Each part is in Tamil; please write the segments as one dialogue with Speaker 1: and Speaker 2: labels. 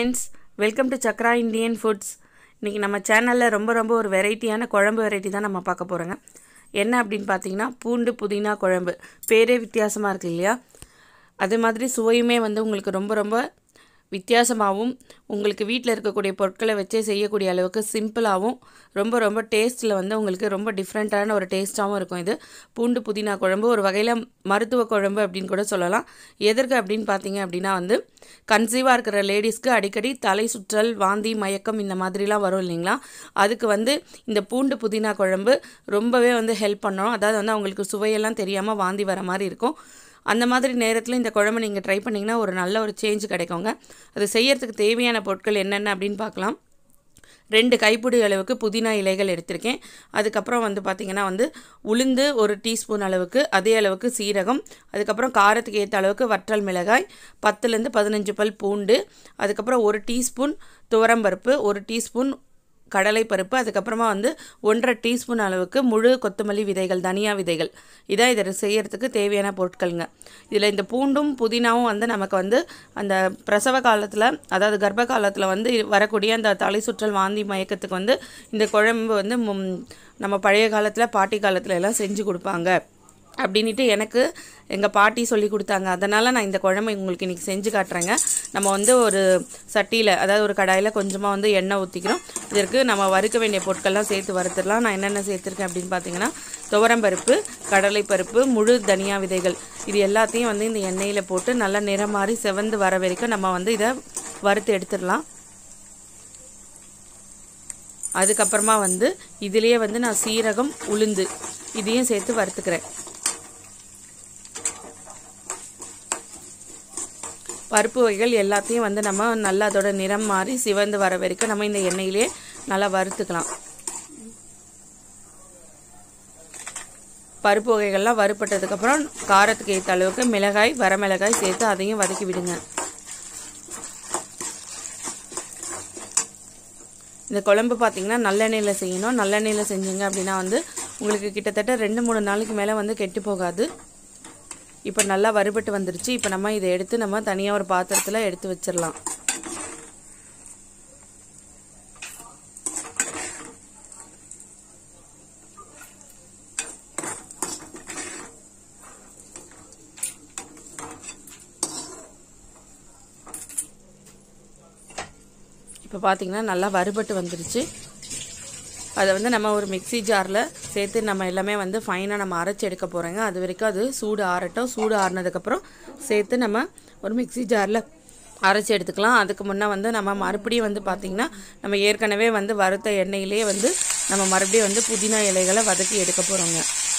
Speaker 1: friends welcome to Chakra Indian foods இன்றைக்கி நம்ம சேனலில் ரொம்ப ரொம்ப ஒரு வெரைட்டியான குழம்பு வெரைட்டி தான் நம்ம பார்க்க போகிறோங்க என்ன அப்படின்னு பார்த்தீங்கன்னா பூண்டு புதினா குழம்பு பேரே வித்தியாசமாக இருக்கு இல்லையா அது மாதிரி சுவையுமே வந்து உங்களுக்கு ரொம்ப ரொம்ப வித்தியாசமாகவும் உங்களுக்கு வீட்டில் இருக்கக்கூடிய பொருட்களை வச்சே செய்யக்கூடிய அளவுக்கு சிம்பிளாகவும் ரொம்ப ரொம்ப டேஸ்ட்டில் வந்து உங்களுக்கு ரொம்ப டிஃப்ரெண்ட்டான ஒரு டேஸ்ட்டாகவும் இருக்கும் இது பூண்டு புதினா குழம்பு ஒரு வகையில் மருத்துவ குழம்பு அப்படின்னு கூட சொல்லலாம் எதற்கு அப்படின்னு பார்த்தீங்க அப்படின்னா வந்து கன்சீவாக இருக்கிற லேடிஸ்க்கு அடிக்கடி தலை சுற்றல் வாந்தி மயக்கம் இந்த மாதிரிலாம் வரும் இல்லைங்களா அதுக்கு வந்து இந்த பூண்டு புதினா குழம்பு ரொம்பவே வந்து ஹெல்ப் பண்ணணும் அதாவது வந்து அவங்களுக்கு சுவையெல்லாம் தெரியாமல் வாந்தி வர மாதிரி இருக்கும் அந்த மாதிரி நேரத்தில் இந்த குழம்பு நீங்கள் ட்ரை பண்ணிங்கன்னா ஒரு நல்ல ஒரு சேஞ்ச் கிடைக்குங்க அது செய்யறதுக்கு தேவையான பொருட்கள் என்னென்ன அப்படின்னு பார்க்கலாம் ரெண்டு கைப்பிடி அளவுக்கு புதினா இலைகள் எடுத்திருக்கேன் அதுக்கப்புறம் வந்து பார்த்திங்கன்னா வந்து உளுந்து ஒரு டீஸ்பூன் அளவுக்கு அதே அளவுக்கு சீரகம் அதுக்கப்புறம் காரத்துக்கு ஏற்ற அளவுக்கு வற்றல் மிளகாய் பத்துலேருந்து பதினஞ்சு பல் பூண்டு அதுக்கப்புறம் ஒரு டீஸ்பூன் துவரம்பருப்பு ஒரு டீஸ்பூன் கடலைப்பருப்பு அதுக்கப்புறமா வந்து ஒன்றரை டீஸ்பூன் அளவுக்கு முழு கொத்தமல்லி விதைகள் தனியா விதைகள் இதான் இதை செய்யறதுக்கு தேவையான பொருட்களுங்க இதில் இந்த பூண்டும் புதினாவும் வந்து நமக்கு வந்து அந்த பிரசவ காலத்தில் அதாவது கர்ப்ப காலத்தில் வந்து வரக்கூடிய அந்த தலை சுற்றல் வாந்தி மயக்கத்துக்கு வந்து இந்த குழம்பு வந்து ம், நம்ம பழைய காலத்தில் பாட்டி காலத்துல எல்லாம் செஞ்சு கொடுப்பாங்க அப்படின்ட்டு எனக்கு எங்கள் பாட்டி சொல்லி கொடுத்தாங்க அதனால் நான் இந்த குழம்பு உங்களுக்கு இன்றைக்கி செஞ்சு காட்டுறேங்க நம்ம வந்து ஒரு சட்டியில் அதாவது ஒரு கடாயில் கொஞ்சமாக வந்து எண்ணெய் ஊற்றிக்கிறோம் இதற்கு நம்ம வறுக்க வேண்டிய பொருட்கள்லாம் சேர்த்து வறுத்துடலாம் நான் என்னென்ன சேர்த்துருக்கேன் அப்படின்னு பார்த்தீங்கன்னா துவரம்பருப்பு கடலைப்பருப்பு முழு தனியா விதைகள் இது எல்லாத்தையும் வந்து இந்த எண்ணெயில் போட்டு நல்லா நிறம் மாறி செவந்து வர வரைக்கும் நம்ம வந்து இதை வறுத்து எடுத்துடலாம் அதுக்கப்புறமா வந்து இதுலேயே வந்து நான் சீரகம் உளுந்து இதையும் சேர்த்து வறுத்துக்கிறேன் பருப்பு வகைகள் எல்லாத்தையும் வந்து நம்ம நல்லா அதோட நிறம் மாறி சிவந்து வர வரைக்கும் நம்ம இந்த எண்ணெயிலே நல்லா வறுத்துக்கலாம் பருப்பு வகைகள்லாம் வறுப்பட்டதுக்கப்புறம் காரத்துக்கு ஏற்ற அளவுக்கு மிளகாய் வரமிளகாய் சேர்த்து அதையும் வதக்கி விடுங்க இந்த குழம்பு பார்த்தீங்கன்னா நல்லெண்ணெயில் செய்யணும் நல்லெண்ணெயில் செஞ்சீங்க அப்படின்னா வந்து உங்களுக்கு கிட்டத்தட்ட ரெண்டு மூணு நாளைக்கு மேலே வந்து கெட்டு போகாது இப்போ நல்லா வறுபட்டு வந்துருச்சு இப்போ நம்ம இதை எடுத்து நம்ம தனியாக ஒரு பாத்திரத்தில் எடுத்து வச்சிடலாம் இப்போ பார்த்தீங்கன்னா நல்லா வறுபட்டு வந்துருச்சு அதை வந்து நம்ம ஒரு மிக்ஸி ஜாரில் சேர்த்து நம்ம எல்லாமே வந்து ஃபைனாக நம்ம அரைச்சி எடுக்க போகிறோங்க அது வரைக்கும் அது சூடு ஆறட்டும் சூடு ஆறினதுக்கப்புறம் சேர்த்து நம்ம ஒரு மிக்ஸி ஜாரில் அரைச்சி எடுத்துக்கலாம் அதுக்கு முன்னே வந்து நம்ம மறுபடியும் வந்து பார்த்திங்கன்னா நம்ம ஏற்கனவே வந்து வறுத்த எண்ணெயிலே வந்து நம்ம மறுபடியும் வந்து புதினா இலைகளை வதக்கி எடுக்க போகிறோங்க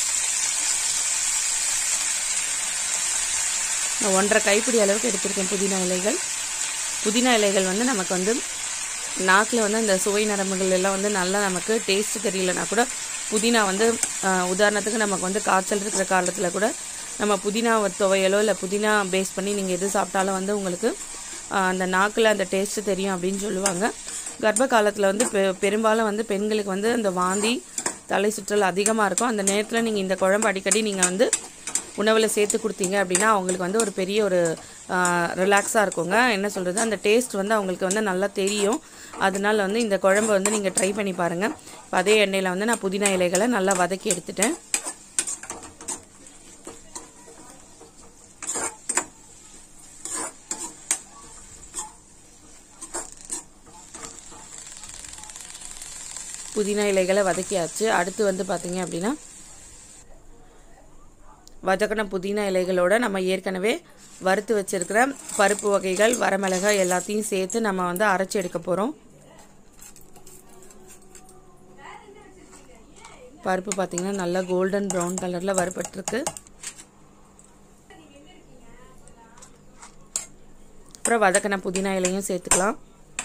Speaker 1: நான் ஒன்றரை கைப்பிடி அளவுக்கு எடுத்திருக்கேன் புதினா இலைகள் புதினா இலைகள் வந்து நமக்கு வந்து நாக்கில் வந்து அந்த சுவை நரம்புகள் எல்லாம் வந்து நல்லா நமக்கு டேஸ்ட் தெரியலனா கூட புதினா வந்து ஆஹ், உதாரணத்துக்கு நமக்கு வந்து காய்ச்சல் இருக்கிற காலத்தில் கூட நம்ம புதினா துவையலோ இல்லை புதினா பேஸ் பண்ணி நீங்கள் எது சாப்பிட்டாலும் வந்து உங்களுக்கு ஆஹ், அந்த நாக்கில் அந்த டேஸ்ட் தெரியும் அப்படின்னு சொல்லுவாங்க கர்ப்ப காலத்தில் வந்து பெ பெரும்பாலும் வந்து பெண்களுக்கு வந்து அந்த வாந்தி தலை சுற்றல் அதிகமாக இருக்கும் அந்த நேரத்தில் நீங்கள் இந்த குழம்பு அடிக்கடி நீங்கள் வந்து உணவில் சேர்த்து கொடுத்தீங்க அப்படின்னா அவங்களுக்கு வந்து ஒரு பெரிய ஒரு ரிலாக்ஸாக இருக்குங்க என்ன சொல்கிறது அந்த டேஸ்ட் வந்து அவங்களுக்கு வந்து நல்லா தெரியும் அதனால வந்து இந்த குழம்பு வந்து நீங்கள் ட்ரை பண்ணி பாருங்கள் இப்போ அதே எண்ணெயில் வந்து நான் புதினா இலைகளை நல்லா வதக்கி எடுத்துட்டேன் புதினா இலைகளை வதக்கியாச்சு அடுத்து வந்து பார்த்தீங்க அப்படின்னா வதக்கின புதினா இலைகளோட நம்ம ஏற்கனவே வறுத்து வச்சிருக்கிற பருப்பு வகைகள் வரமிளகாய் எல்லாத்தையும் சேர்த்து நம்ம வந்து அரைச்சி எடுக்க போகிறோம் பருப்பு பார்த்தீங்கன்னா நல்லா கோல்டன் ப்ரௌன் கலரில் வறுபட்டிருக்கு அப்புறம் வதக்கின புதினா இலையும் சேர்த்துக்கலாம்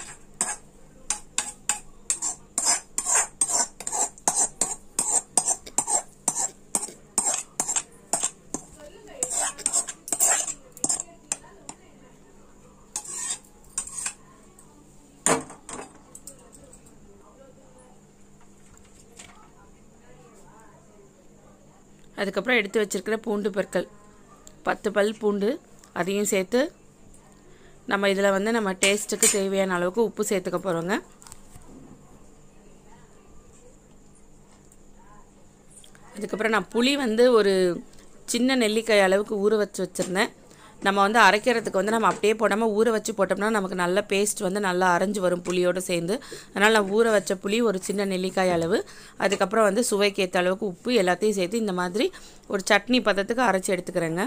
Speaker 1: அதுக்கப்புறம் எடுத்து வச்சிருக்கிற பூண்டு பற்கள் பத்து பல் பூண்டு அதையும் சேர்த்து நம்ம இதில் வந்து நம்ம டேஸ்ட்டுக்கு தேவையான அளவுக்கு உப்பு சேர்த்துக்க போகிறோங்க அதுக்கப்புறம் நான் புளி வந்து ஒரு சின்ன நெல்லிக்காய் அளவுக்கு ஊற வச்சு வச்சுருந்தேன் நம்ம வந்து அரைக்கிறதுக்கு வந்து நம்ம அப்படியே போடாமல் ஊற வச்சு போட்டோம்னா நமக்கு நல்ல பேஸ்ட் வந்து நல்லா அரைஞ்சு வரும் புளியோடு சேர்ந்து அதனால் நான் ஊற வச்ச புளி ஒரு சின்ன நெல்லிக்காய் அளவு அதுக்கப்புறம் வந்து சுவைக்கு ஏற்ற அளவுக்கு உப்பு எல்லாத்தையும் சேர்த்து இந்த மாதிரி ஒரு சட்னி பதத்துக்கு அரைச்சி எடுத்துக்கிறேங்க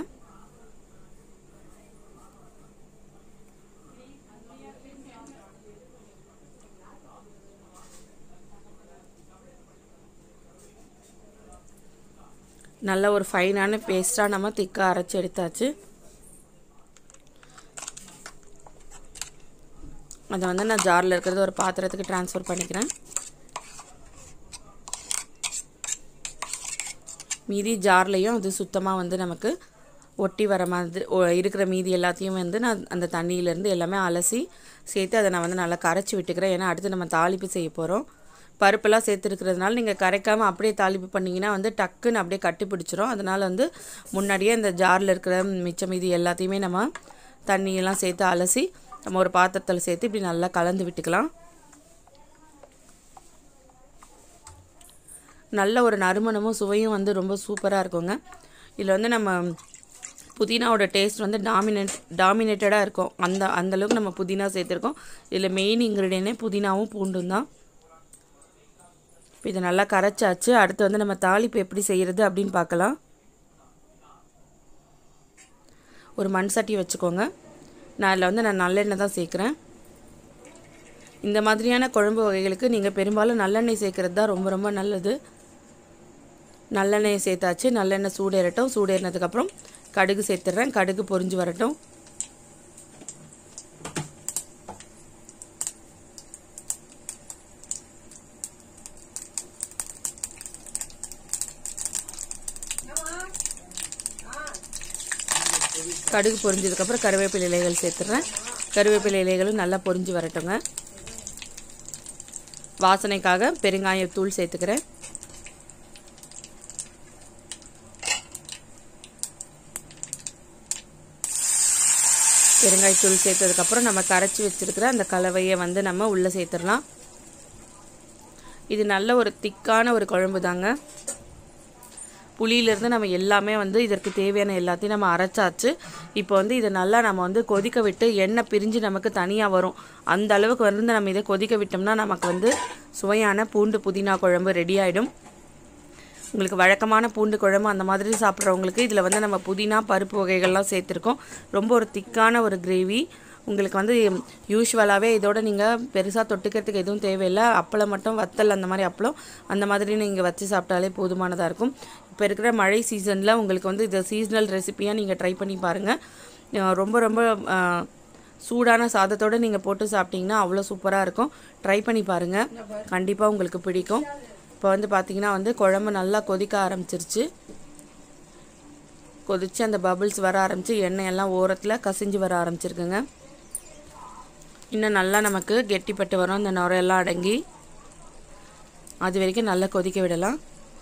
Speaker 1: நல்ல ஒரு ஃபைனான பேஸ்ட்டாக நம்ம திக்காக அரைச்சி எடுத்தாச்சு அதை வந்து நான் ஜாரில் இருக்கிறது ஒரு பாத்திரத்துக்கு ட்ரான்ஸ்ஃபர் பண்ணிக்கிறேன் மீதி ஜார்லேயும் அது சுத்தமாக வந்து நமக்கு ஒட்டி வர மாதிரி இருக்கிற மீதி எல்லாத்தையும் வந்து நான் அந்த தண்ணியிலேருந்து எல்லாமே அலசி சேர்த்து அதை நான் வந்து நல்லா கரைச்சி விட்டுக்கிறேன் ஏன்னா அடுத்து நம்ம தாளிப்பு செய்ய போகிறோம் பருப்பெல்லாம் சேர்த்துருக்கிறதுனால நீங்கள் கரைக்காமல் அப்படியே தாளிப்பு பண்ணிங்கன்னா வந்து டக்குன்னு அப்படியே கட்டி பிடிச்சிரும் அதனால் வந்து முன்னாடியே இந்த ஜாரில் இருக்கிற மிச்ச மீதி எல்லாத்தையுமே நம்ம தண்ணியெல்லாம் சேர்த்து அலசி நம்ம ஒரு பாத்திரத்தில் சேர்த்து இப்படி நல்லா கலந்து விட்டுக்கலாம் நல்ல ஒரு நறுமணமும் சுவையும் வந்து ரொம்ப சூப்பராக இருக்குங்க இதில் வந்து நம்ம புதினாவோட டேஸ்ட் வந்து டாமினேட் டாமினேட்டடாக இருக்கும் அந்த அந்தளவுக்கு நம்ம புதினா சேர்த்துருக்கோம் இதில் மெயின் இன்க்ரீடியனே புதினாவும் பூண்டும் தான் இப்போ இதை நல்லா கரைச்சாச்சு அடுத்து வந்து நம்ம தாளிப்பு எப்படி செய்கிறது அப்படின்னு பார்க்கலாம் ஒரு மண் சட்டி வச்சுக்கோங்க நான் அதில் வந்து நான் நல்லெண்ணெய் தான் சேர்க்குறேன் இந்த மாதிரியான குழம்பு வகைகளுக்கு நீங்கள் பெரும்பாலும் நல்லெண்ணெய் சேர்க்குறது தான் ரொம்ப ரொம்ப நல்லது நல்லெண்ணெயை சேர்த்தாச்சு நல்லெண்ணெய் சூடேறட்டும் சூடேறினதுக்கப்புறம் கடுகு சேர்த்துட்றேன் கடுகு பொரிஞ்சு வரட்டும் கடுகு பொரிஞ்சதுக்கப்புறம் கருவேப்பிலை இலைகள் சேர்த்துட்றேன் கருவேப்பிலை இலைகளும் நல்லா பொரிஞ்சு வரட்டுங்க வாசனைக்காக பெருங்காயத்தூள் சேர்த்துக்கிறேன் பெருங்காயத்தூள் சேர்த்ததுக்கப்புறம் நம்ம கரைச்சி வச்சுருக்கிற அந்த கலவையை வந்து நம்ம உள்ளே சேர்த்துடலாம் இது நல்ல ஒரு திக்கான ஒரு குழம்பு தாங்க புளியிலேருந்து நம்ம எல்லாமே வந்து இதற்கு தேவையான எல்லாத்தையும் நம்ம அரைச்சாச்சு இப்போ வந்து இதை நல்லா நம்ம வந்து கொதிக்க விட்டு எண்ணெய் பிரிஞ்சு நமக்கு தனியாக வரும் அந்த அளவுக்கு வந்து நம்ம இதை கொதிக்க விட்டோம்னா நமக்கு வந்து சுவையான பூண்டு புதினா குழம்பு ரெடி ஆகிடும் உங்களுக்கு வழக்கமான பூண்டு குழம்பு அந்த மாதிரி சாப்பிட்றவங்களுக்கு இதில் வந்து நம்ம புதினா பருப்பு வகைகள்லாம் சேர்த்துருக்கோம் ரொம்ப ஒரு திக்கான ஒரு கிரேவி உங்களுக்கு வந்து யூஸ்வலாகவே இதோட நீங்கள் பெருசாக தொட்டுக்கிறதுக்கு எதுவும் தேவையில்லை அப்பளம் மட்டும் வத்தல் அந்த மாதிரி அப்பளம் அந்த மாதிரி நீங்கள் வச்சு சாப்பிட்டாலே போதுமானதாக இருக்கும் இப்போ இருக்கிற மழை சீசனில் உங்களுக்கு வந்து இது சீசனல் ரெசிப்பியாக நீங்கள் ட்ரை பண்ணி பாருங்கள் ரொம்ப ரொம்ப சூடான சாதத்தோடு நீங்கள் போட்டு சாப்பிட்டிங்கன்னா அவ்வளோ சூப்பராக இருக்கும் ட்ரை பண்ணி பாருங்கள் கண்டிப்பாக உங்களுக்கு பிடிக்கும் இப்போ வந்து பார்த்திங்கன்னா வந்து குழம்பு நல்லா கொதிக்க ஆரம்பிச்சிருச்சு கொதித்து அந்த பபிள்ஸ் வர ஆரம்பித்து எண்ணெய் எல்லாம் ஓரத்தில் கசிஞ்சு வர ஆரம்பிச்சிருக்குங்க இன்னும் நல்லா நமக்கு கெட்டிப்பட்டு வரும் அந்த நுரையெல்லாம் அடங்கி அது வரைக்கும் நல்லா கொதிக்க விடலாம்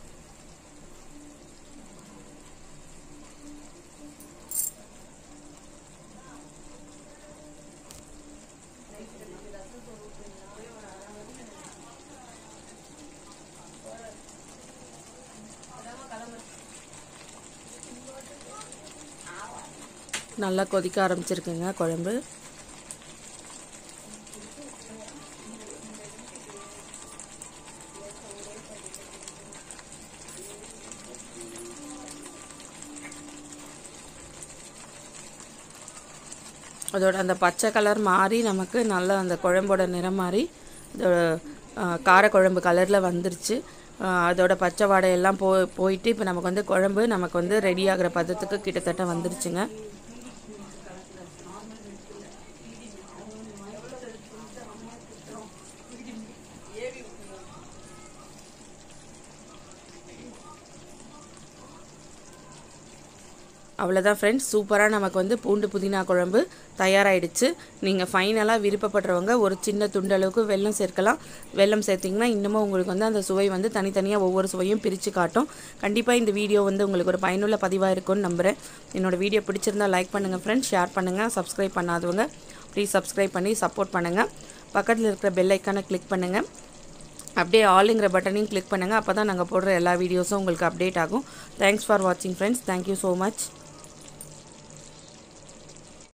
Speaker 1: நல்லா கொதிக்க ஆரம்பிச்சிருக்குங்க குழம்பு அதோட அந்த பச்சை கலர் மாறி நமக்கு நல்லா அந்த குழம்போட நிறம் மாறி இதோட காரக்குழம்பு கலரில் வந்துருச்சு அதோட பச்சை வாடையெல்லாம் போ போயிட்டு இப்போ நமக்கு வந்து குழம்பு நமக்கு வந்து ரெடி ஆகிற பதத்துக்கு கிட்டத்தட்ட வந்துருச்சுங்க அவ்வளோதான் ஃப்ரெண்ட்ஸ் சூப்பராக நமக்கு வந்து பூண்டு புதினா குழம்பு தயாராகிடுச்சு நீங்கள் ஃபைனலாக விருப்பப்படுறவங்க ஒரு சின்ன துண்டளவுக்கு வெல்லம் சேர்க்கலாம் வெல்லம் சேர்த்திங்கன்னா இன்னமும் உங்களுக்கு வந்து அந்த சுவை வந்து தனித்தனியாக ஒவ்வொரு சுவையும் பிரித்து காட்டும் கண்டிப்பாக இந்த வீடியோ வந்து உங்களுக்கு ஒரு பயனுள்ள பதிவாக இருக்கும்னு நம்புகிறேன் என்னோடய வீடியோ பிடிச்சிருந்தா லைக் பண்ணுங்கள் ஃப்ரெண்ட்ஸ் ஷேர் பண்ணுங்கள் சப்ஸ்கிரைப் பண்ணாதவங்க ப்ளீஸ் சப்ஸ்கிரைப் பண்ணி சப்போர்ட் பண்ணுங்கள் பக்கத்தில் இருக்கிற பெல் ஐக்கானை கிளிக் பண்ணுங்கள் அப்படியே ஆளுங்கிற பட்டனையும் கிளிக் பண்ணுங்கள் அப்போ தான் நாங்கள் போடுற எல்லா வீடியோஸும் உங்களுக்கு அப்டேட் ஆகும் தேங்க்ஸ் ஃபார் வாட்சிங் ஃப்ரெண்ட்ஸ் தேங்க்யூ ஸோ மச்